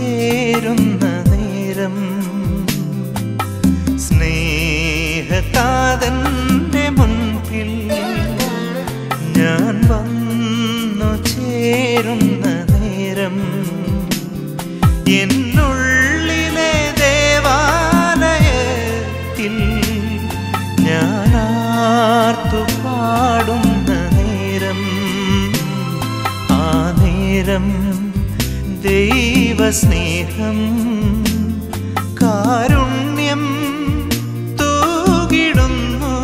ചേരുന്ന നേരം സ്നേഹതാതന്റെ മുൻപിൽ ഞാൻ വന്നു ചേരുന്ന നേരം എന്നുള്ളിലെ ദേവാലയത്തിൽ ഞാൻ ആർത്തു പാടുന്ന നേരം ആ നേരം ദൈവസ്നേഹം കാരുണ്യം തൂകിടുന്നു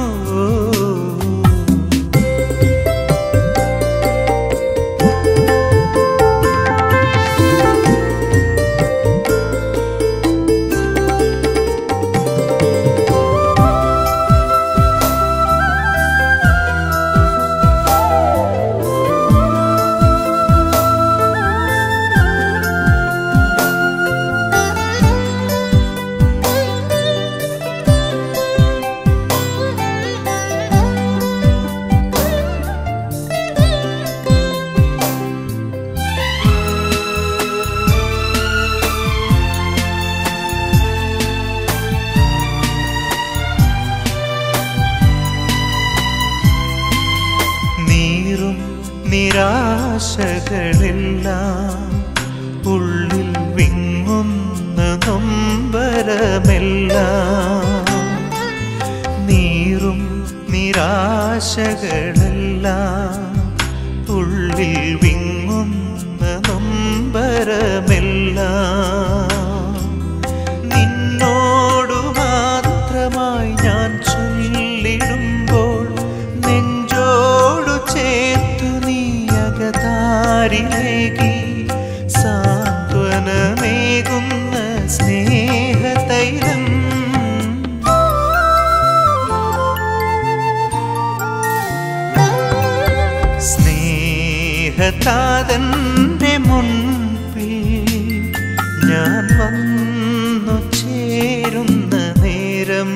നീറും നിരാശകളെല്ലാം ഉള്ളിൽ വിങ്ങുന്ന നൊമ്പരമെല്ലാം നീറും നിരാശകളെല്ലാം ഉള്ളിൽ വിങ്ങുന്ന നൊമ്പരമെല്ലാം നിന്നോടു മാത്രമായി ഞാൻ ചൊല്ലിടുമ്പോൾ നെഞ്ചോടു ചേർത്തു നീ അകതാരിലേകി സാന്ത്വനമേകുന്ന സ്നേഹതൈലം സ്നേഹതാതന്റെ മുൻപിൽ ഞാൻ വന്നു ചേരുന്ന നേരം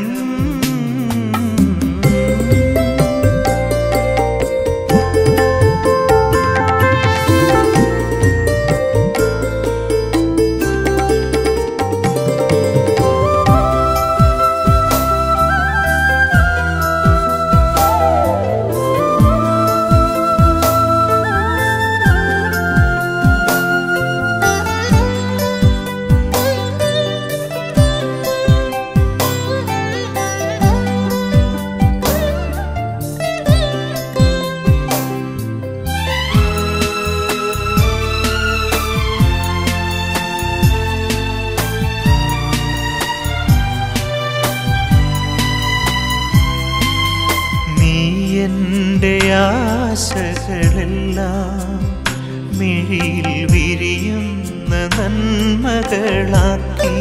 നീ എൻ്റെ ആശകളെല്ലാം മിഴിയിൽ വിരിയുന്ന നന്മകളാക്കി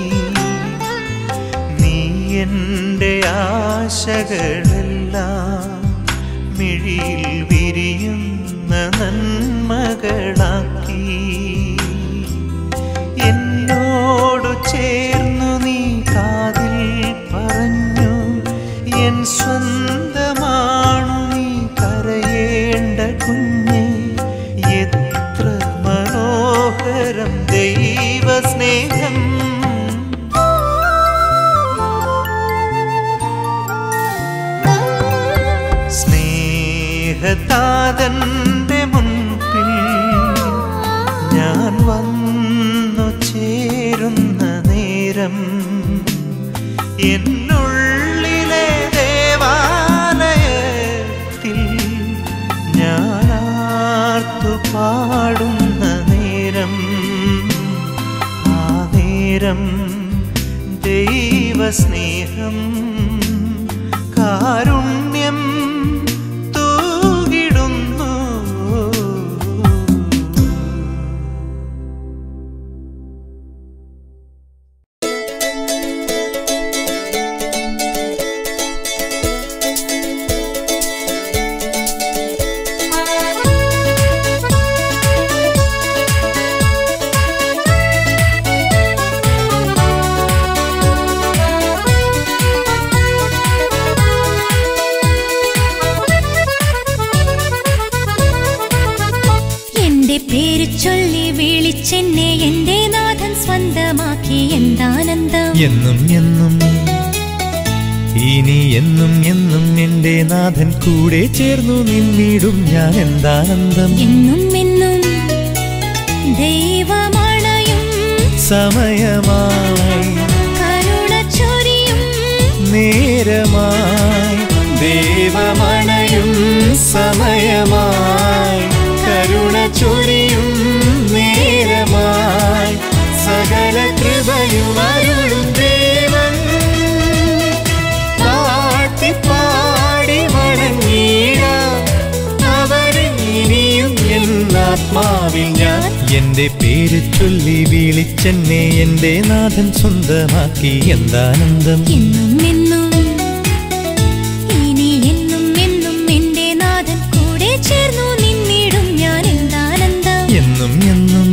നീ എൻ്റെ ആശകളെല്ലാം മിഴിയിൽ വിരിയുന്ന നന്മകളാക്കി എന്നോടു ചേർന്നു നീ കാതിൽ പറഞ്ഞു എൻ സ്വന്തമാണു നീ കരയേണ്ട കുഞ്ഞെ എത്ര മനോഹരം ദൈവസ്നേഹം സ്നേഹതാതന്റെ മുൻപിൽ ഞാൻ വന്നു ചേരുന്ന നേരം എന്നുള്ളിലെ ദേവാലയത്തിൽ ഞാൻ ആർത്തു പാടുന്ന നേരം ആ നേരം ദൈവസ്നേഹം കാരുണ്യം തൂകിടുന്നു Thank you. സ്വന്തമാക്കി എന്താനന്ദം എന്നും എന്നും ഇനി എന്നും എന്നും എന്റെ നാഥൻ കൂടെ ചേർന്നു നിന്നിടും ഞാൻ എന്താനന്ദം എന്നും എന്നും ദൈവമണയും സമയമായി കരുണ ചൊരിയും നേരമായി ദേവമണയും സമയമായി കരുണ ചൊരിയും നേരമായി സകല കൃപയും അരുളും ദേവൻ പാടി വണങ്ങിടാം അവരെ ഇനിയും എന്നാത്മാവിൽ ഞാൻ എന്റെ പേര് ചൊല്ലി വിളിച്ചെന്നെ എന്റെ നാഥൻ സ്വന്തമാക്കി എന്താനന്ദം എന്നും എന്നും ഇനി എന്നും എന്നും എന്റെ നാഥൻ കൂടെ ചേർന്നു നിന്നിടും ഞാൻ എന്താനന്ദം എന്നും എന്നും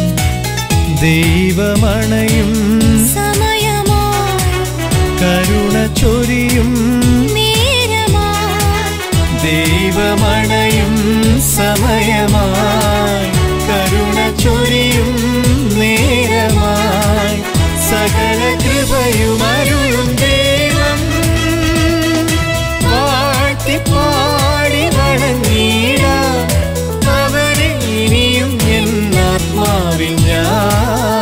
ദൈവമണയും സമയമായി കരുണ ചൊരിയും നേരമായി ദൈവമണയും സമയമായി കരുണ ചൊരിയും നേരമായി സകല കൃപയും അരുളും ദൈവം വാഴ്ത്തി പാടി വണങ്ങിടാം അവരെ ഇനിയും എന്നാത്മാവിൽ ഞാൻ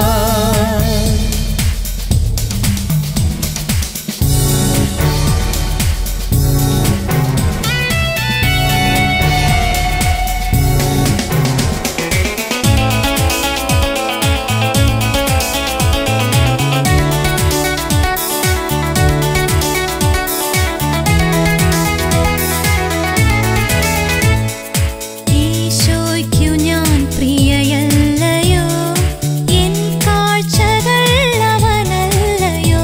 ഈശോയ്ക്കു ഞാൻ പ്രിയയല്ലയോ എൻ കാഴ്ചകൾ അവനല്ലയോ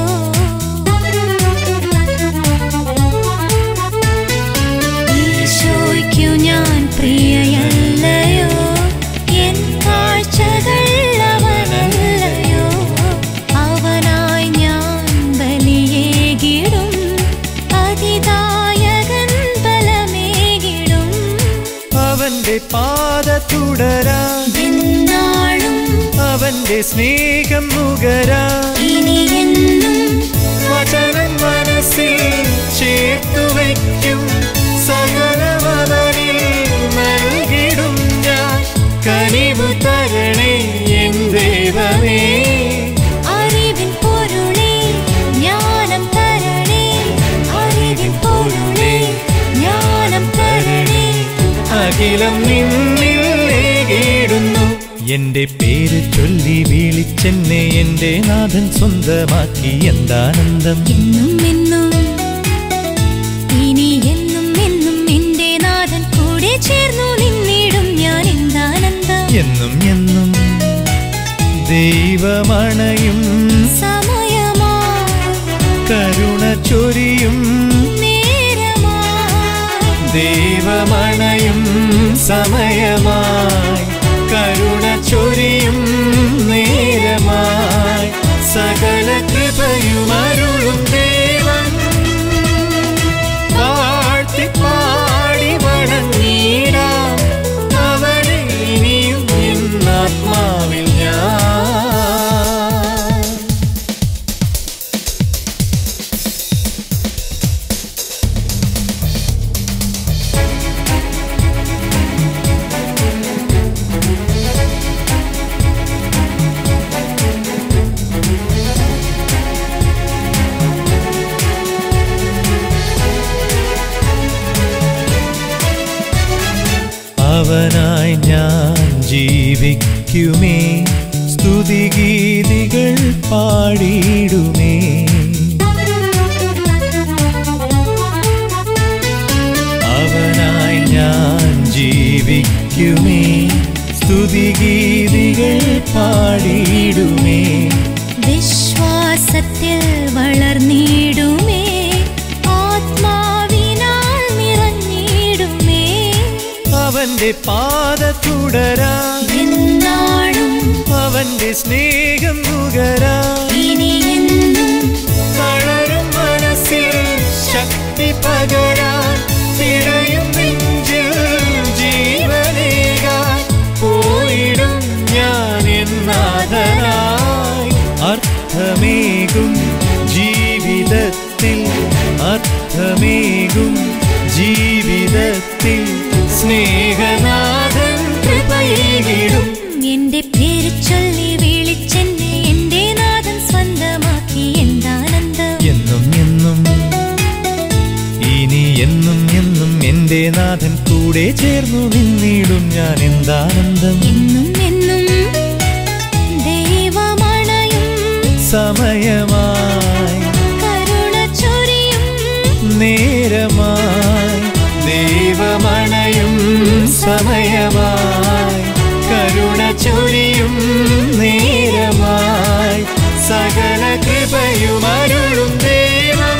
ഈശോയ്ക്കു ഞാൻ പ്രിയയല്ലയോ എൻ കാഴ്ചകൾ അവനല്ലയോ അവനായി ഞാൻ ബലിയേകിടും അതിദായകൻ ബലമേകിടും അവന്റെ പാത തുടരാ എന്നാളും അവന്റെ സ്നേഹം നുകരാ ഇനി എന്നും വചനം മനസ്സിൽ ചേർത്തു വയ്ക്കും സകലവനിൽ നൽകിടും ഞാൻ കനിവ് തരണേ എൻ ദൈവമേ അറിവിൻ പൊരുളേ ജ്ഞാനം തരണേ അറിവിൻ പൊരുളേ ജ്ഞാനം തരണേ അഖിലം നിന്നിൽ ഏകിടുന്നു എന്റെ പേര് ചൊല്ലി വിളിച്ചെന്നെ എന്റെ നാഥൻ സ്വന്തമാക്കി എന്താനന്ദം എന്നും എന്നും ഇനി എന്നും എന്നും എന്റെ നാഥൻ കൂടെ ചേർന്നു നിന്നിടും ഞാൻ എന്താനന്ദം എന്നും എന്നും ദൈവമണയും സമയമായി കരുണ ചൊരിയും നേരമായി ദൈവമണയും സമയമായി കരുണ ചൊരിയും നേരമായി സകല കൃപയും അരുളും ദേവൻ വാഴ്ത്തി പാടി വണങ്ങിടാം അവരെ ഇനിയും എന്നാത്മാവിൽ ഞാൻ അവനായി ഞാൻ ജീവിക്കുമേ സ്തുതിഗീതികൾ പാടിയിടുമേ അവനായി ഞാൻ ജീവിക്കുമേ സ്തുതിഗീതികൾ പാടിയിടുമേ വിശ്വാസത്തിൽ വളർന്നിടുമേ ആത്മാവിനാൽ നിറഞ്ഞിടുമേ അവന്റെ പാത തുടരാ എന്നാളും അവന്റെ സ്നേഹം നുകരാ ഇനി എന്നും തളരും മനസ്സിൽ ശക്തി പകരാൻ തിരയും നെഞ്ചിൽ ജീവനേകാൻ പോയിടും ഞാൻ എന്നാഥനായി അർത്ഥ സ്നേഹനാഥൻ കൃപയേകിടും എന്റെ പേര് ചൊല്ലി വിളിച്ചെന്നെ എന്റെ നാഥൻ സ്വന്തമാക്കി എന്താനന്ദം എന്നും എന്നും ഇനി എന്നും എന്നും എന്റെ നാഥൻ കൂടെ ചേർന്നു നിന്നിടും ഞാൻ എന്താനന്ദം എന്നും എന്നും ദൈവമണയും സമയമായി കരുണ ചൊരിയും നേരമായി ദൈവമണയും സമയമായി കരുണ ചൊരിയും നേരമായി സകല കൃപയും അരുളും ദൈവം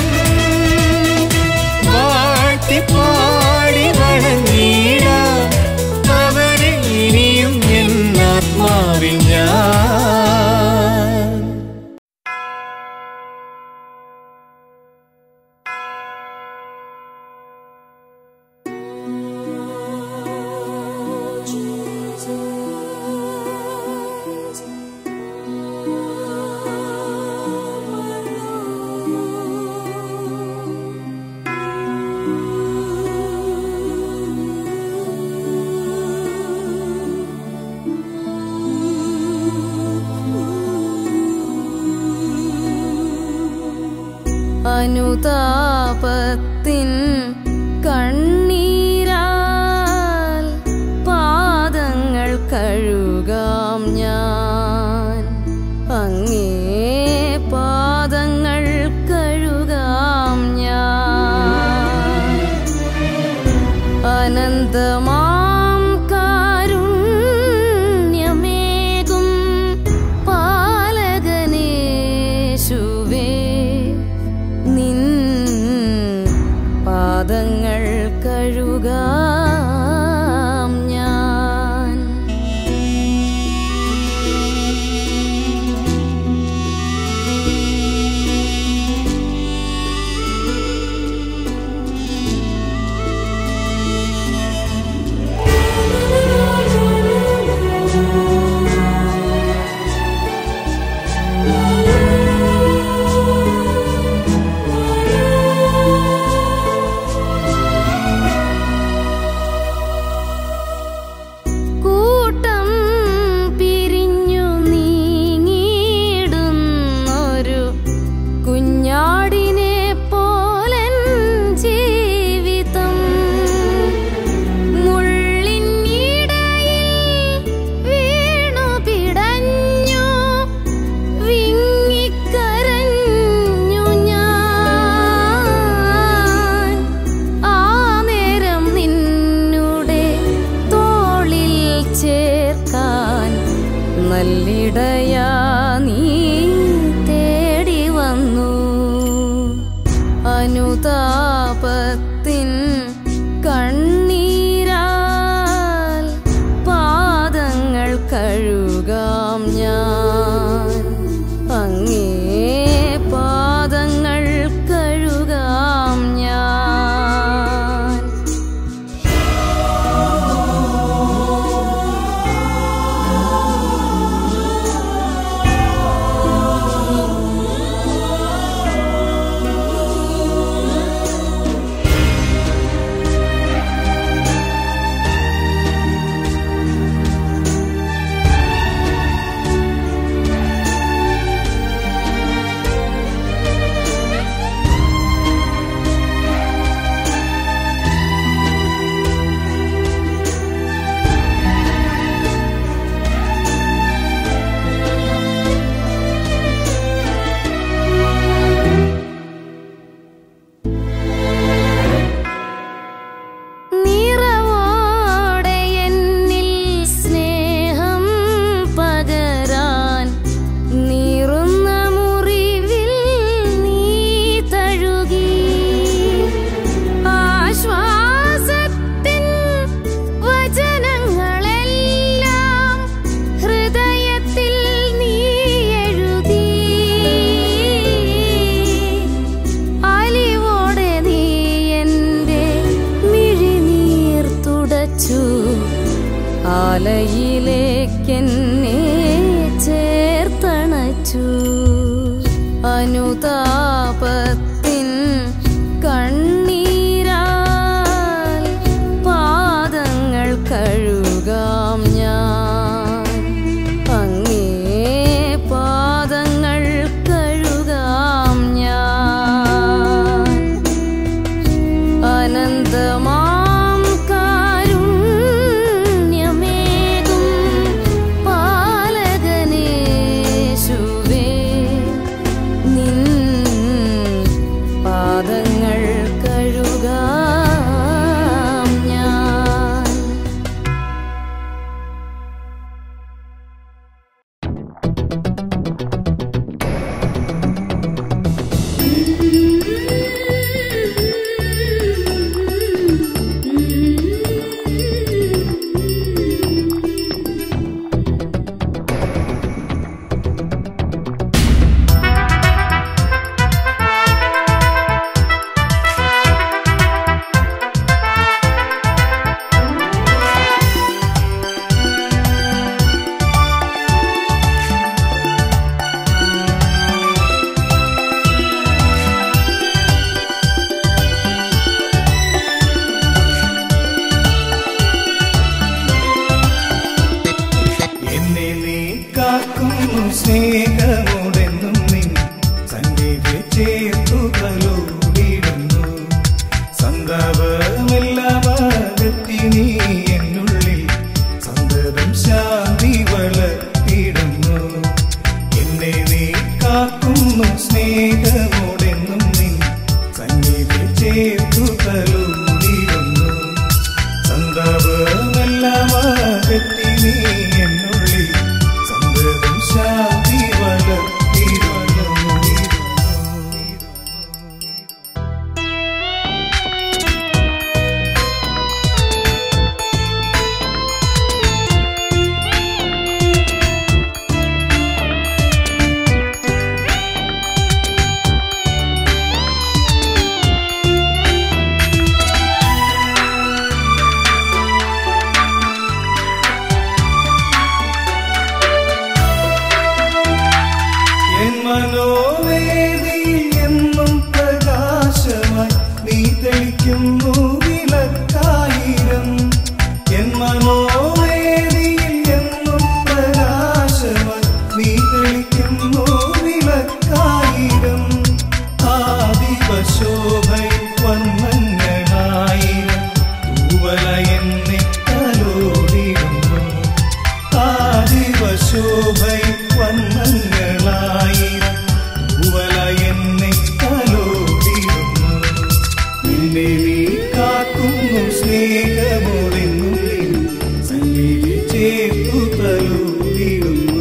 വാഴ്ത്തിപ്പാടി വണങ്ങിടാം അവനെ ഇനിയും എന്നാത്മാവിൽ ഞാൻ അനുതാപത്തിൻ കണ്ണീരാൽ പാദങ്ങൾ കഴുകാം ഞാൻ അങ്ങേ പാദങ്ങൾ കഴുകാം ഞാൻ അനന്തമാം കാരുണ്യമേകും പാലകനേശുവേ നിൻ പാദങ്ങൾ കഴുകാം ഞാൻ കൂട്ടം പിരിഞ്ഞു നീങ്ങിടുന്നൊരു കുഞ്ഞാടിനെ പോലൻ ജീവിതം മുള്ളിനിടയിൽ വീണു പിടഞ്ഞു വിങ്ങിക്കരഞ്ഞു ഞാൻ ആ നേരം നിന്നുടെ തോളിൽ ചേർക്കാൻ നല്ലിടയാ നീ തേടി വന്നു അനുതാപത്തിൻ കണ്ണീരാൽ പാദങ്ങൾ കഴുകാം ഞാൻ അങ്ങേ പാദങ്ങൾ കഴുകാം ഞാൻ നിറവോടെ എന്നിൽ സ്നേഹം പകരാൻ നീറുന്ന മുറിവിൽ നീ തഴുകി ആശ്വാസത്തിൻ വചനങ്ങളെല്ലാം ഹൃദയത്തിൽ നീ എഴുതി അലിവോടെ നീ എൻ്റെ മിഴിനീർ തുടച്ചു ആലയിലേക്കെന്നെ ചേർത്തണച്ചു അനുതാപത്തിൻ കണ്ണീരാൽ പാദങ്ങൾ സ്നേഹമോടെന്നും നിൻ സന്നിധി ചേർത്തു കലോടിടുന്നു സന്താപമെല്ലാം അകറ്റി നീ എന്നുള്ളിൽ സന്തതം ശാന്തി വളർത്തിടുന്നു എന്നെ നീ കാക്കുന്നു സ്നേഹമോടെന്നും നിൻ സന്നിധി ചേർത്തു കലോടിടുന്നു സന്താപമെല്ലാം അകറ്റി നീ എന്നുള്ളിൽ സന്തതം ശാന്തി വളർത്തിടുന്നു എൻ മനോവേദിയിൽ എന്നും പ്രകാശമായി നീ തെളിക്കുന്നു വിളക്കായിരം എൻ മനോവേദിയിൽ എന്നും പ്രകാശമായി നീ തെളിക്കുന്നു വിളക്കായിരം ആദിവശോഭൈ വന്മങ്ങളായിരം തൂവല എന്നെ കലോടിടുന്നു ആദിവശോഭൈ വന്മങ്ങളായിരം തൂവല എന്നെ കലോടിടുന്നു നിന്നെ നീ കാക്കുന്നു സ്നേഹമോടെന്നും സന്നിധി ചേർത്തു കലോടിടുന്നു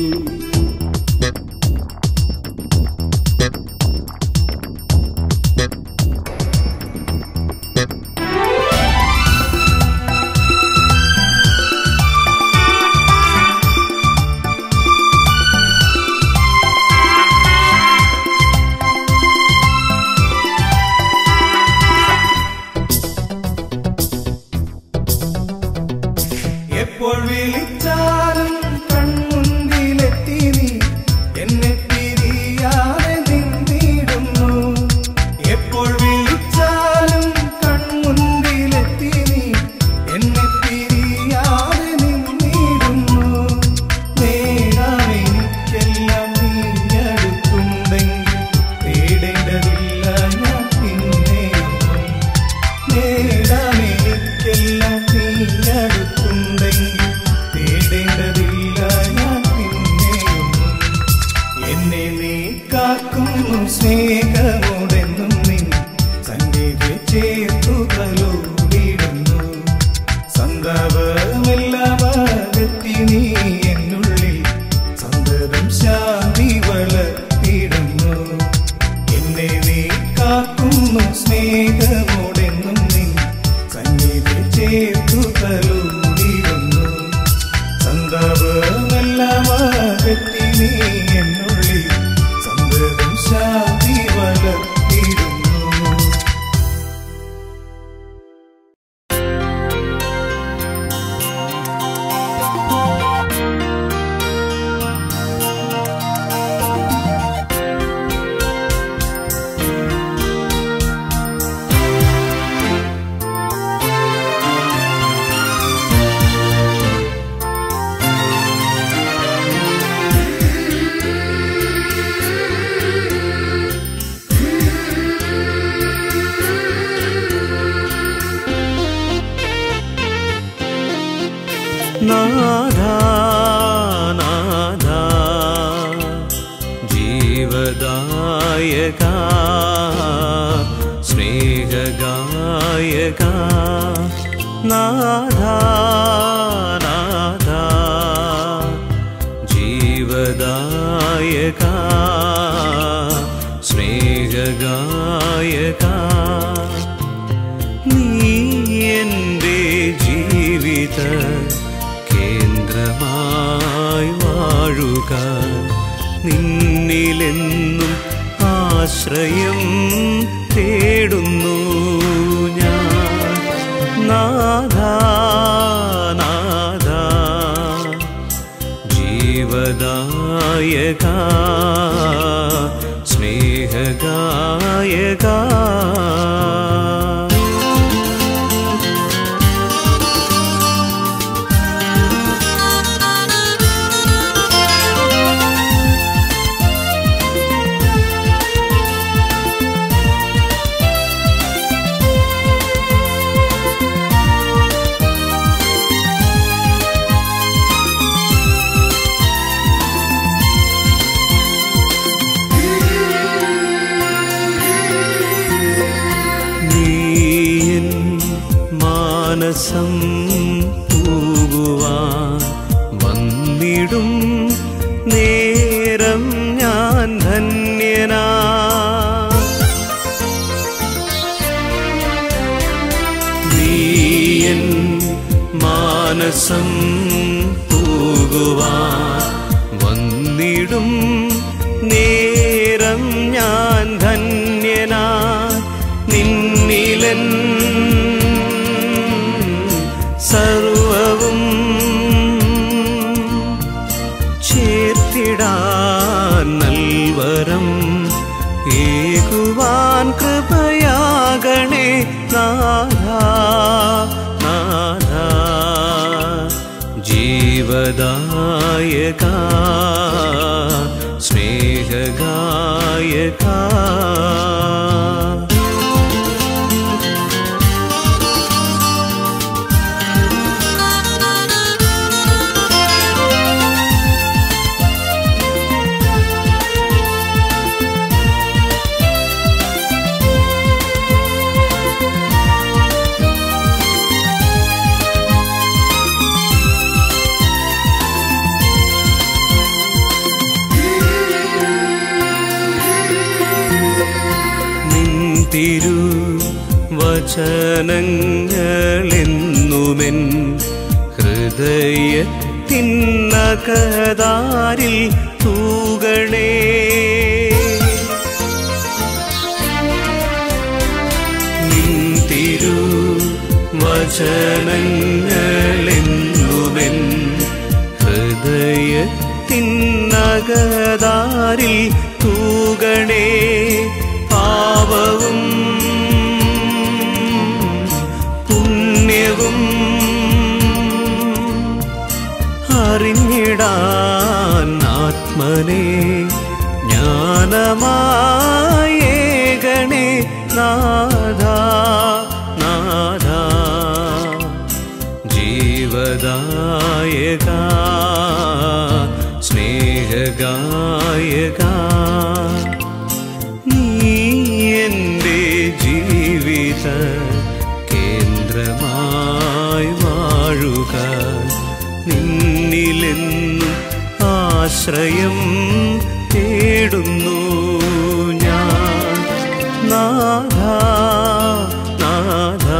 എപ്പോൾ വിളിച്ചാലും കൺമുൻപിലെത്തി നീ എന്നെ പിരിയാതെ നിന്നിടുന്നു എപ്പോൾ വിളിച്ചാലും കൺമുൻപിലെത്തി നീ എന്നെ പിരിയാതെ നിന്നിടുന്നു നേടാൻ എനിക്കെല്ലാം നീ അടുത്തുണ്ടെങ്കിൽ തേടേണ്ടതില്ല ഞാൻ പിന്നെയൊന്നും നേടാൻ എനിക്കെല്ലാം നീ അടുത്തുണ്ടെങ്കിൽ തേടേണ്ടതില്ല ഞാൻ പിന്നെയൊന്നും എന്നെ നീ കാക്കുന്നു സ്നേഹമോടെന്നും നിൻ സന്നിധി ചേർത്തു കലോടിടുന്നു സന്താപമെല്ലാം അകറ്റി നീ എന്നുള്ളിൽ സന്തതം ശാന്തി വളർത്തിടുന്നു എന്നെ നീ കാക്കുന്നു സ്നേഹമോടെന്നും നിൻ സന്നിധി ചേർത്തു കലോടിടുന്നു സന്താപമെല്ലാം അകറ്റി നീ എന്നുള്ളിൽ സന്തതം ശാന്തി വളർത്തിടുന്നു നാഥ നാഥ ജീവദായക സ്നേഹഗായക നാഥ നാഥ ജീവദായക സ്നേഹഗായക നീ എൻ്റെ ജീവിത കേന്ദ്രമായി വാഴുക നിന്നിലെന്നും ആശ്രയം തേടുന്നു ഞാൻ നാഥ നാഥ ജീവദായക സ്നേഹഗായക ഞാൻ ധന്യനാ നീയൻ മാനസം പോകുവാൻ വന്നിടും നേരം ഞാൻ ധന്യനാ നിന്നിലൻ സർവവും ചേർത്തിടാൻ നൽവരം ഏകുവാൻ കൃപയാകണേ നാഥ നാഥ ജീവദായക സ്നേഹഗായക നിന്തിരു വചനങ്ങളെന്നുമെൻ ഹൃദയത്തിന്നകതാരിൽ തൂകണേ നിന്തിരു വചനങ്ങളെന്നുമെൻ ഹൃദയത്തിന്നകതാരിൽ തൂകണേ പാപവും പുണ്യവും അറിഞ്ഞിടാൻ ആത്മനെ ജ്ഞാനമായേകണേ നാഥ നാഥ ജീവദായക സ്നേഹഗായക നീ എൻ്റെ ജീവിത കേന്ദ്രമായി വാഴുക നിന്നിലെന്നും ആശ്രയം തേടുന്നു ഞാൻ നാഥ നാഥ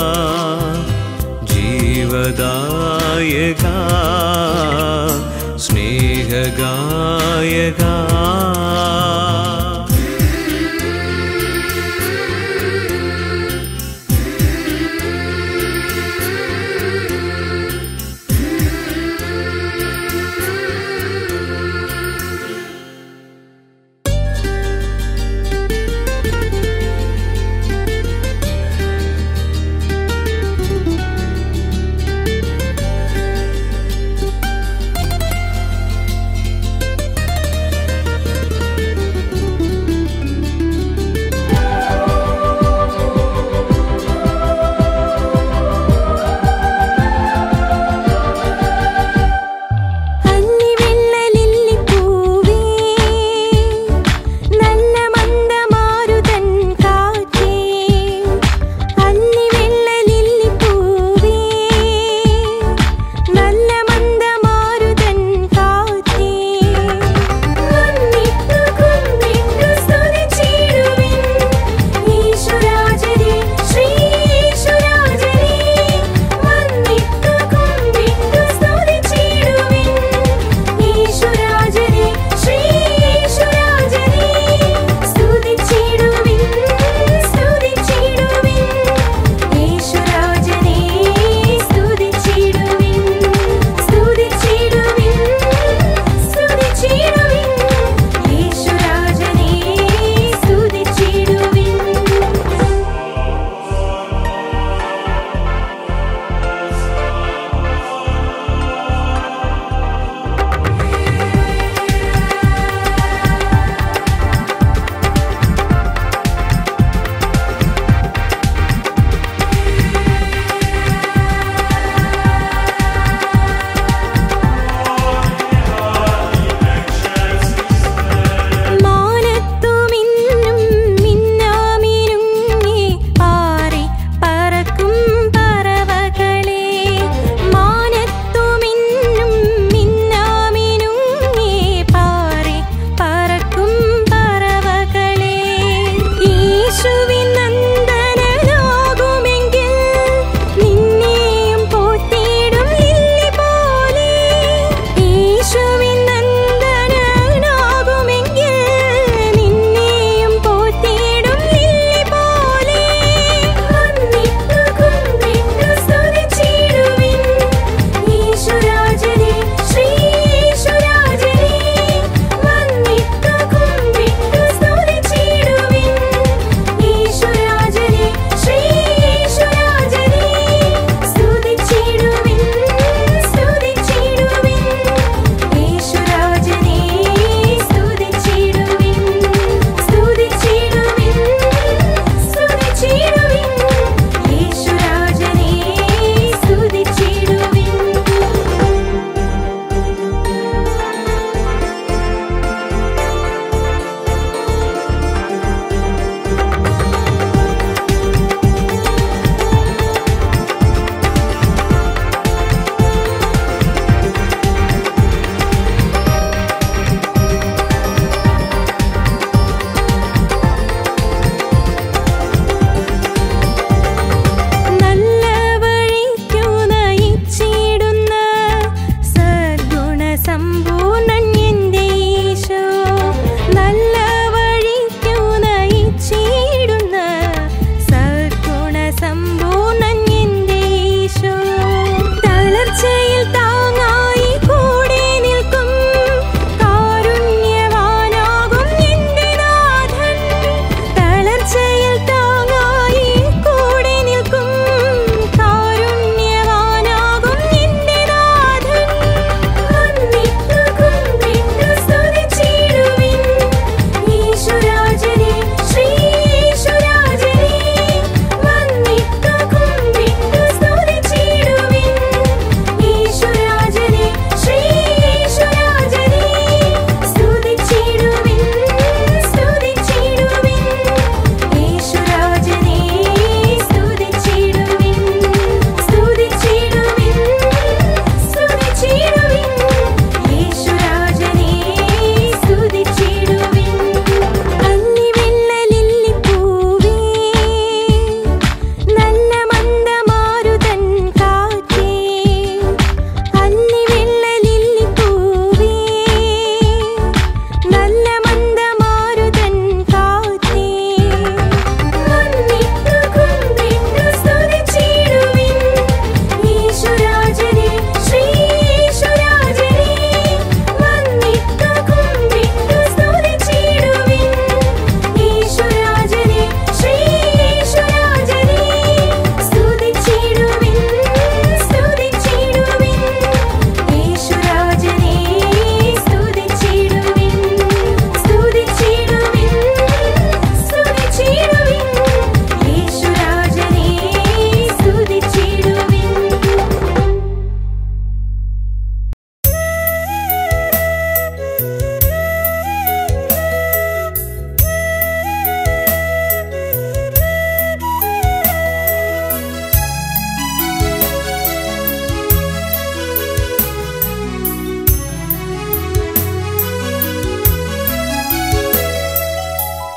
ജീവദായക സ്നേഹഗായക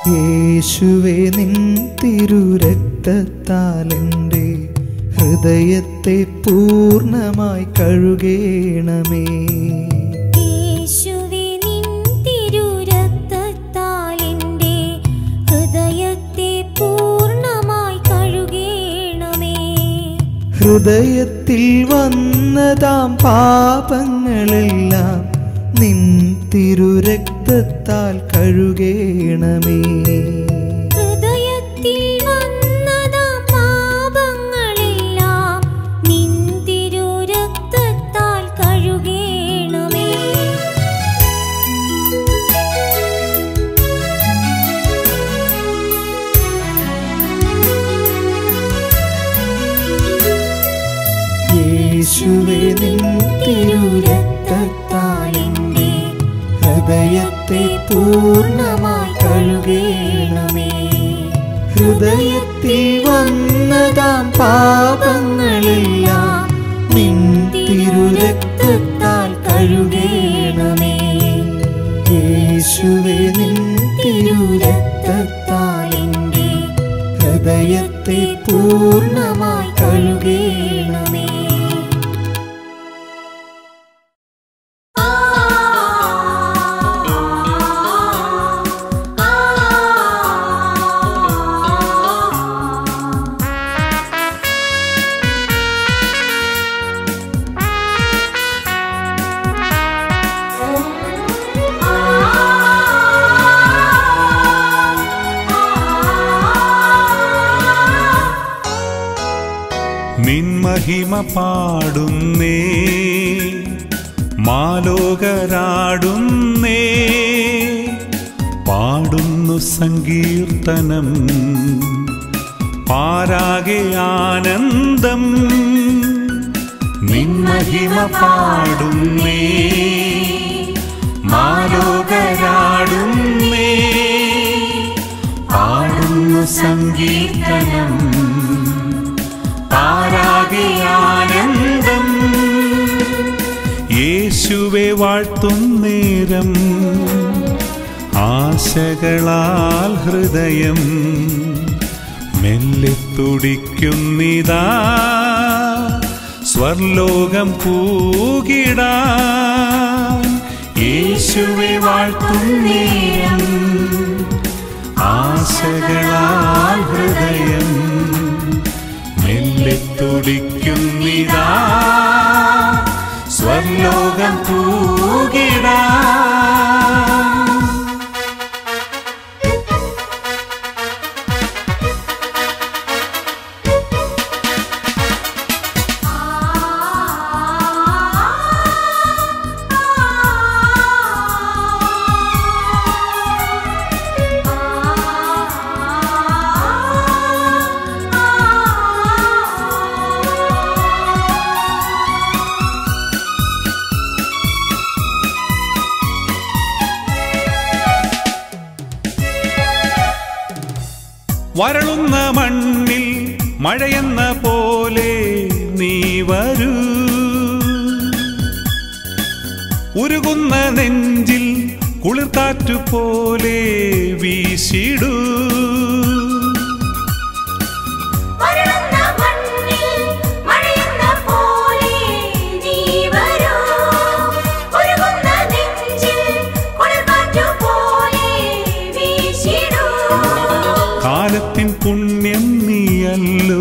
യേശുവേ നിൻ തിരുരക്തത്താലെൻ്റെ ഹൃദയത്തെ പൂർണ്ണമായി കഴുകേണമേ യേശുവേ നിൻ തിരുരക്തത്താൽ എൻ്റെ ഹൃദയത്തെ പൂർണ്ണമായി കഴുകേണമേ ഹൃദയത്തിൽ വന്നതാം പാപങ്ങളെല്ലാം നിൻ തിരുരക്തത്താൽ കഴുകേണമേ ഹൃദയത്തിൽ വന്നതാ പാപങ്ങളെല്ലാം നിൻ തിരുരക്തത്താൽ കഴുകേണമേ യേശുവേ നിൻ തിരുരക്തത്താലെൻ്റെ ഹൃദയത്തെ പൂർണ്ണമായി കഴുകേണമേ ഹൃദയത്തിൽ വന്നതാം പാപങ്ങളെല്ലാം നിൻ തിരുരക്തത്താൽ കഴുകേണമേ യേശുവേ നിൻ തിരുരക്തത്താലെൻ്റെ ഹൃദയത്തെ പൂർണ്ണമായി കഴുകേണമേ നിൻ മഹിമ പാടുന്നേ മാലോകരാടുന്നേ പാടുന്നു സങ്കീർത്തനം പാരാകെ ആനന്ദം നിൻ മഹിമ പാടുന്നേ മാലോകരാടുന്നേ പാടുന്നു സങ്കീർത്തനം പാരാകെ ആനന്ദം യേശുവെ വാഴ്ത്തുന്നേരം ആശകളാൽ ഹൃദയം മെല്ലെ തുടിക്കുന്നിതാ സ്വർലോകം പൂകിടാൻ യേശുവെ വാഴ്ത്തുന്നേരം ആശകളാൽ ഹൃദയം മെല്ലെ തുടിക്കുന്നിതാ സ്വർലോകം പൂകിടാ വരളുന്ന മണ്ണിൽ മഴയെന്ന പോലെ നീ വരൂ ഉരുകുന്ന നെഞ്ചിൽ കുളിർക്കാറ്റു പോലെ വീശിടൂ വരളുന്ന മണ്ണിൽ മഴയെന്ന പോലെ നീ വരൂ ഒരുകുന്ന നെഞ്ചിൽ കുളിർക്കാറ്റു പോലെ വീശിടൂ കാലത്തിൻ പുണ്യം നീയല്ലോ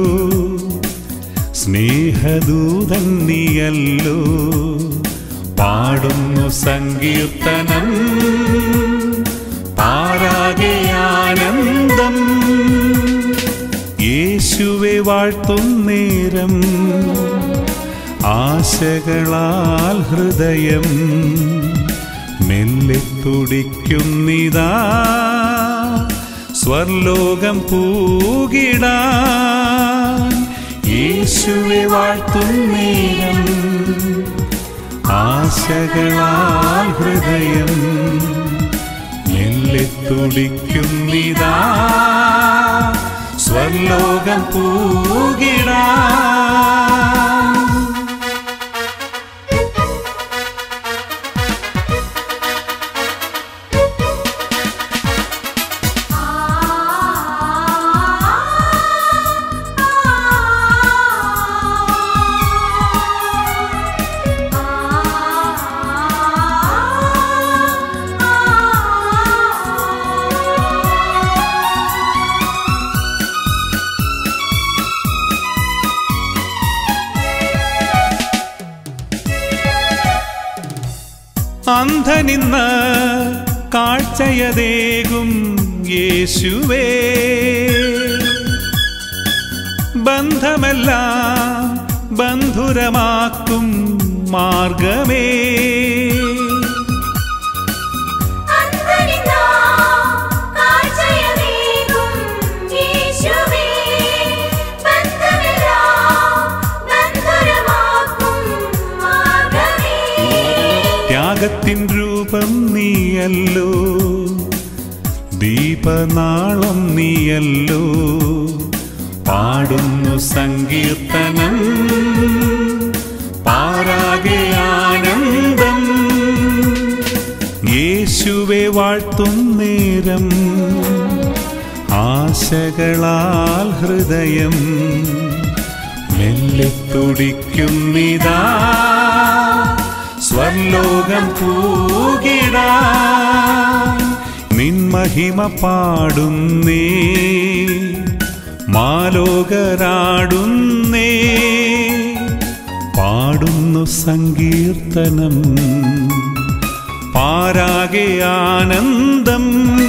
സ്നേഹദൂതൻ നീയല്ലോ പാടുന്നു സങ്കീർത്തനം പാരാകെ ആനന്ദം യേശുവെ വാഴ്ത്തുന്നേരം ആശകളാൽ ഹൃദയം മെല്ലെ തുടിക്കുന്നിതാ സ്വർലോകം പൂകിടാൻ യേശുവെ വാഴ്ത്തുന്നേരം ആശകളാൽ ഹൃദയം മെല്ലെ തുടിക്കുന്നിതാ സ്വർലോകം പൂകിടാൻ ആ ബന്ധനിന്ന് കാഴ്ചയതേകും യേശുവേ ബന്ധമെല്ലാം ബന്ധുരമാക്കും മാർഗമേ അന്തരിന്നാ കാഴ്ചയതേകും യേശുവേ ബന്ധമെല്ലാം ബന്ധുരമാക്കും മാർഗമേ ത്യാഗത്തിൻ രൂപം നീയല്ലോ ദീപനാളം നീയല്ലോ പാടുന്നു സങ്കീർത്തനം പാരാകെ ആനന്ദം യേശുവെ വാഴ്ത്തും നേരം ആശകളാൽ ഹൃദയം മെല്ലെ തുടിക്കുന്നിതാ സ്വർലോകം പൂകിടാ നിൻ മഹിമ പാടുന്നേ മാലോകരാടുന്നേ പാടുന്നു സങ്കീർത്തനം പാരാകെ ആനന്ദം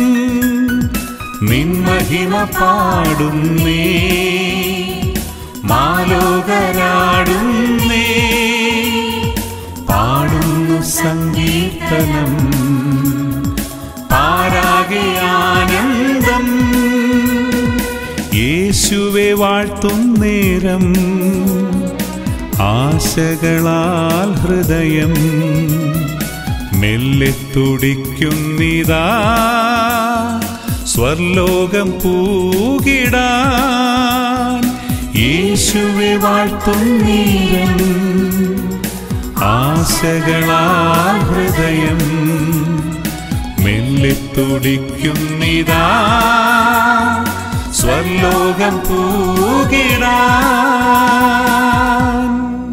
നിൻ മഹിമ പാടുന്നേ മാലോകരാടുന്നേ പാടുന്നു സങ്കീർത്തനം പാരാകെ ആനന്ദം യേശുവെ വാഴ്ത്തും നേരം ആശകളാൽ ഹൃദയം മെല്ലെ തുടിക്കുന്നിതാ സ്വർലോകം പൂകിടാൻ യേശുവെ വാഴ്ത്തും നേരം ആശകളാൽ ഹൃദയം മെല്ലെ തുടിക്കുന്നിതാ സ്വർലോകം പൂകിടാൻ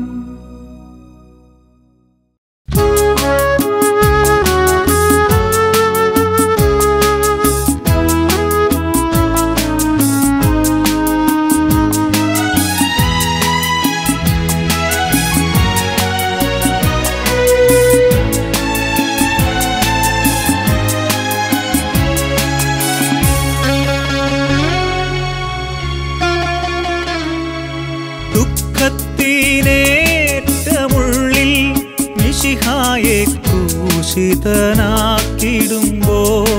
ദുഃഖത്തിനേറ്റമുള്ളിൽ മിശിഹായെ ക്രൂശിതനാക്കിടുമ്പോ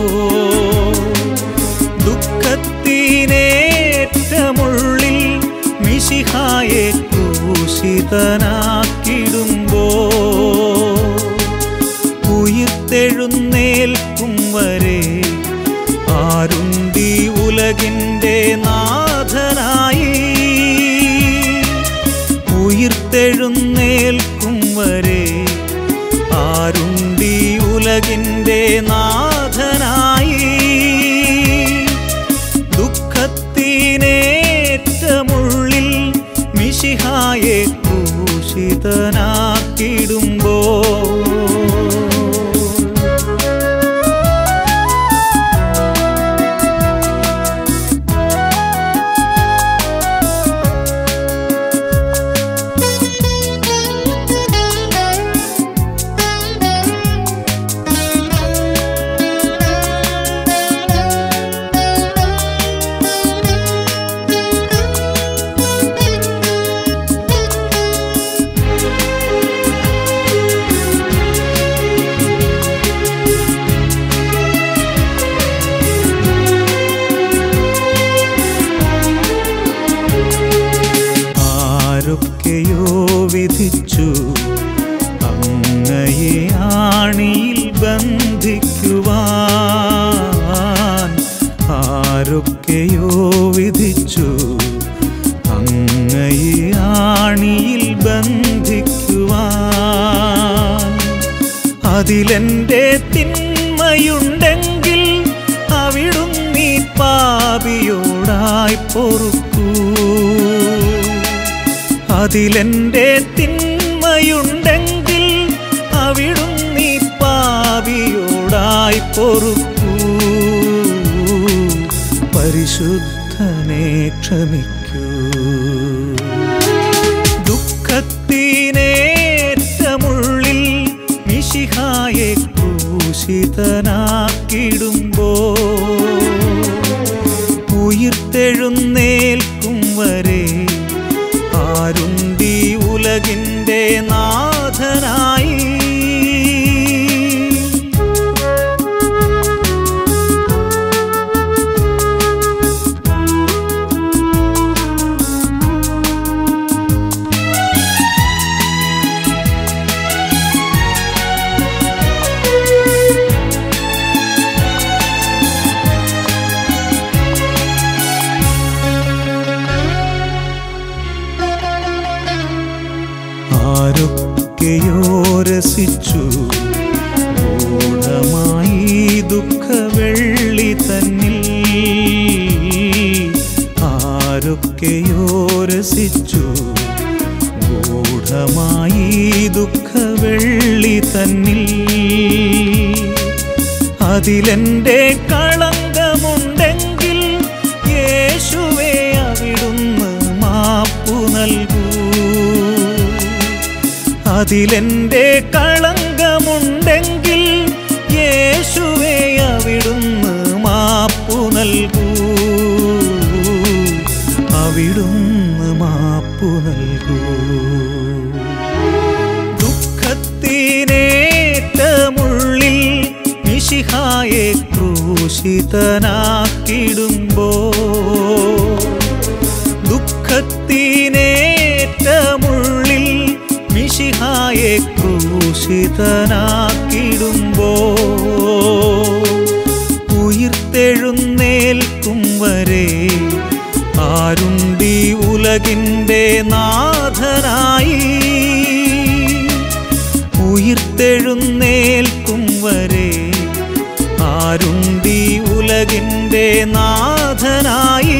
ദുഃഖത്തിനേറ്റമുള്ളിൽ മിശിഹായെ ക്രൂശിതനാക്കിടുമ്പോ ഉയിർത്തെഴുന്നേൽക്കും വരെ ആരുണ്ടി ഉലകിൻ്റെ നാഥനായി ഉയിർത്തെഴുന്നേൽക്കും വരെ ആരുണ്ടി ഉലകിൻ്റെ നാഥനായി ദുഃഖത്തിനേറ്റമുള്ളിൽ മിശിഹായെ ക്രൂശിതനാക്കിടുമ്പോ ആരൊക്കെയോ വിധിച്ചു അങ്ങയെ ആണിയിൽ ബന്ധിക്കുവാൻ ആരൊക്കെയോ വിധിച്ചു അങ്ങയെ ആണിയിൽ ബന്ധിക്കുവാൻ അതിലെന്റെ തിന്മയുണ്ടെങ്കിൽ അവിടുന്നീ പാപിയോടായി പൊറുക്കൂ അതിലെന്റെ തിന്മയുണ്ടെങ്കിൽ അവിടുന്നീ പാപിയോടായി പൊറുക്കൂ പരിശുദ്ധനെ ക്ഷമിക്കൂ ദുഃഖത്തിനേറ്റമുള്ളിൽ മിശിഹായെ ക്രൂശിതനാക്കിടുമ്പോ ക്രൂശിതനാക്കിടുമ്പോ ഉയിർത്തെഴുന്നേൽക്കും വരെ ആരുണ്ടീ ഉലകിൻ്റെ നാഥനായി ആരൊക്കെയോ രസിച്ചു ഗൂഢമായി ദുഃഖവെള്ളി തന്നിൽ ആരൊക്കെയോ രസിച്ചു ഗൂഢമായി ദുഃഖവെള്ളി തന്നിൽ അതിലെന്റെ കളങ്കമുണ്ടെങ്കിൽ യേശുവേ അവിടുന്ന് മാപ്പു നൽകൂ അതിലെന്റെ കളങ്കമുണ്ടെങ്കിൽ യേശുവേ അവിടുന്ന് മാപ്പു നൽകൂ അവിടുന്ന് മാപ്പു നൽകൂ ദുഃഖത്തിനേറ്റമുള്ളിൽ മിശിഹായെ ക്രൂശിതനാക്കിടുമ്പോ ദുഃഖത്തിനേറ്റമുള്ളിൽ മിശിഹായെ ക്രൂശിതനാക്കിടുമ്പോ ഉയിർത്തെഴുന്നേൽക്കും വരെ ആരുണ്ടീ ഉലകിൻ്റെ നാഥനായി ഉയിർത്തെഴുന്നേൽക്കും വരെ ആരുണ്ടീ ഉലകിൻ്റെ നാഥനായി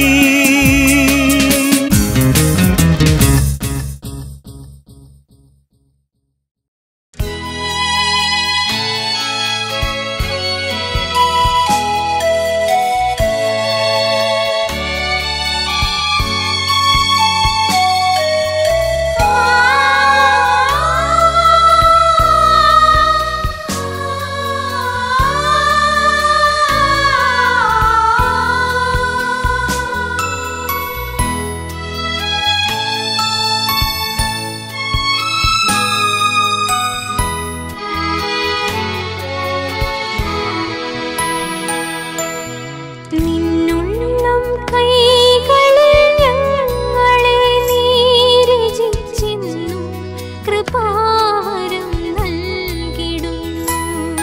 നിന്നുള്ളം കൈകളിൽ ഞങ്ങളെ നീരജിച്ചെന്നും കൃപാവരം നൽകിടുന്നു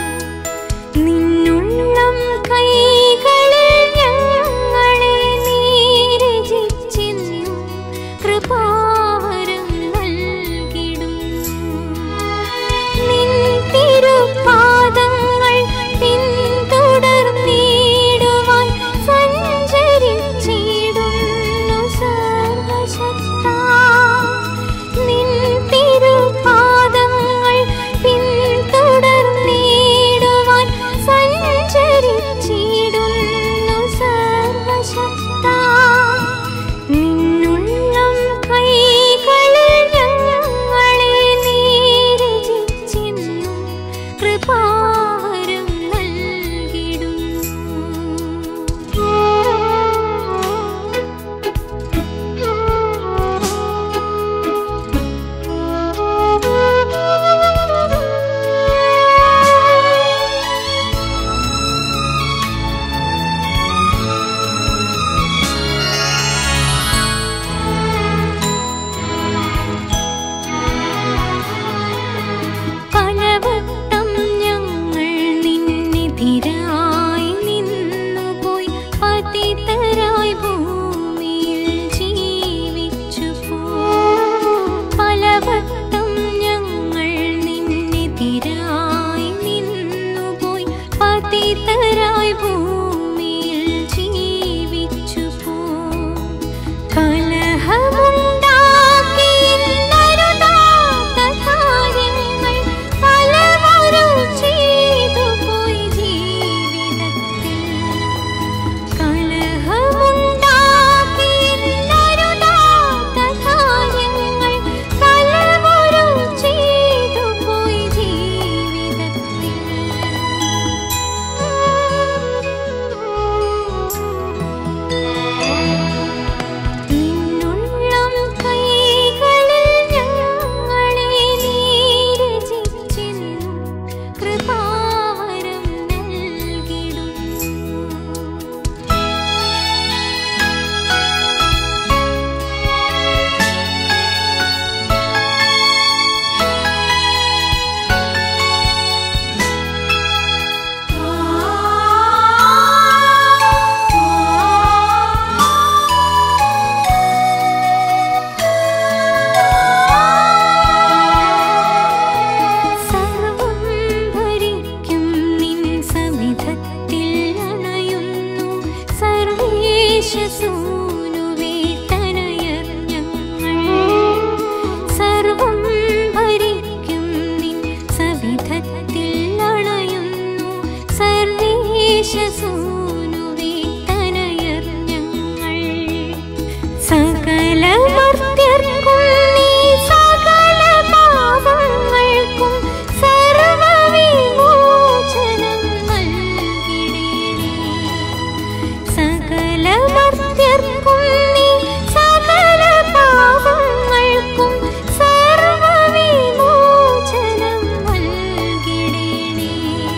നിന്നുള്ളം കൈകളിൽ ഞങ്ങളെ നീരജിച്ചെന്നും കൃപാവരം നൽകിടുന്നു നിൻ തിരുപാദങ്ങൾ പിന്തുടർന്നിടുവാൻ സഞ്ചരിച്ചിടുന്നു സർവേശസൂനുവേ തനയർ ഞങ്ങൾ സർവം ഭരിക്കും നിൻ സവിധത്തിൽ അണയുന്നു സർവേശസൂനുവേ തനയർ ഞങ്ങൾ സകല മർത്യർക്കും നീ സകല പാപങ്ങൾക്കും സർവവിമോചനം നൽകിടേണേ സകല മർത്യർക്കും നീ സകല പാപങ്ങൾക്കും സർവവിമോചനം നൽകിടേണേ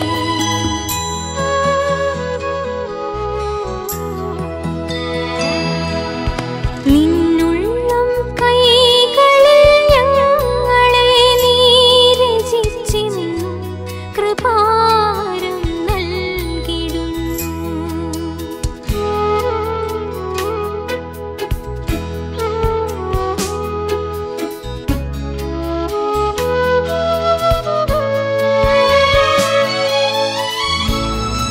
നിന്നുള്ളം കൈകളിൽ ഞങ്ങളെ നീ രചിച്ചിന്നു കൃപാരം നൽകിടുന്നു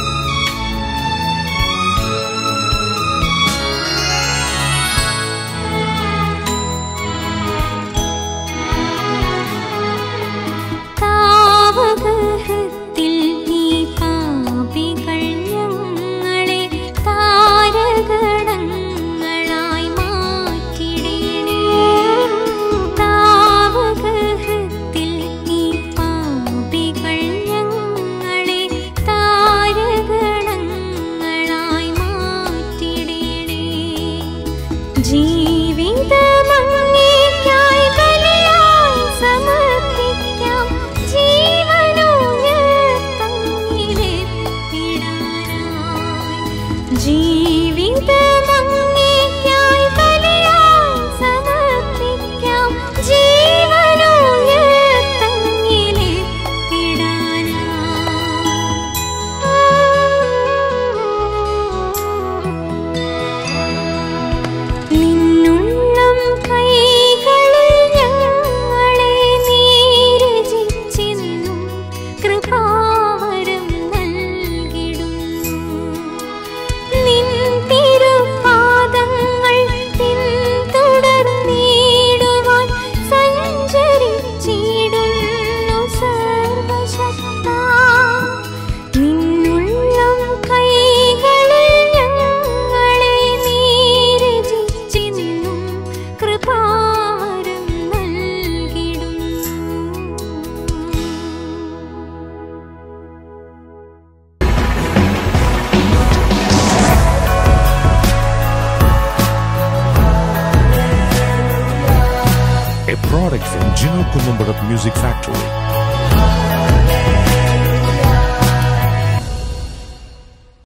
താവകഹത്തിൽ ഈ പാപികൾ ഞങ്ങളെ താരകണങ്ങളായി മാറ്റിടണേ താവകഹത്തിൽ ഈ പാപികൾ ഞങ്ങളെ താരകണങ്ങളായി മാറ്റിടണേ ജീവിതമങ്ങേക്കായി ബലിയായി സമർപ്പിക്കാം ജീവനുയർത്തങ്ങിലെത്തിടാനായി ജീവിതമങ്ങേക്കായി ബലിയായി സമർപ്പിക്കാം ജീവനുയർത്തങ്ങിലെത്തിടാനായി നിന്നുള്ളം കൈകളിൽ ഞങ്ങളെ നീ രചിച്ചെന്നും കൃപാവരം നൽകിടുന്നു നിൻ തിരുപാദങ്ങൾ പിന്തുടർന്നിടുവാൻ സഞ്ചരിച്ചിടുന്നു സർവശക്താ നിന്നുള്ളം കൈകളിൽ ഞങ്ങളെ നീ രചിച്ചെന്നും കൃപാരം നൽകിടുന്നു a product from Gino Columbarat Music Factory.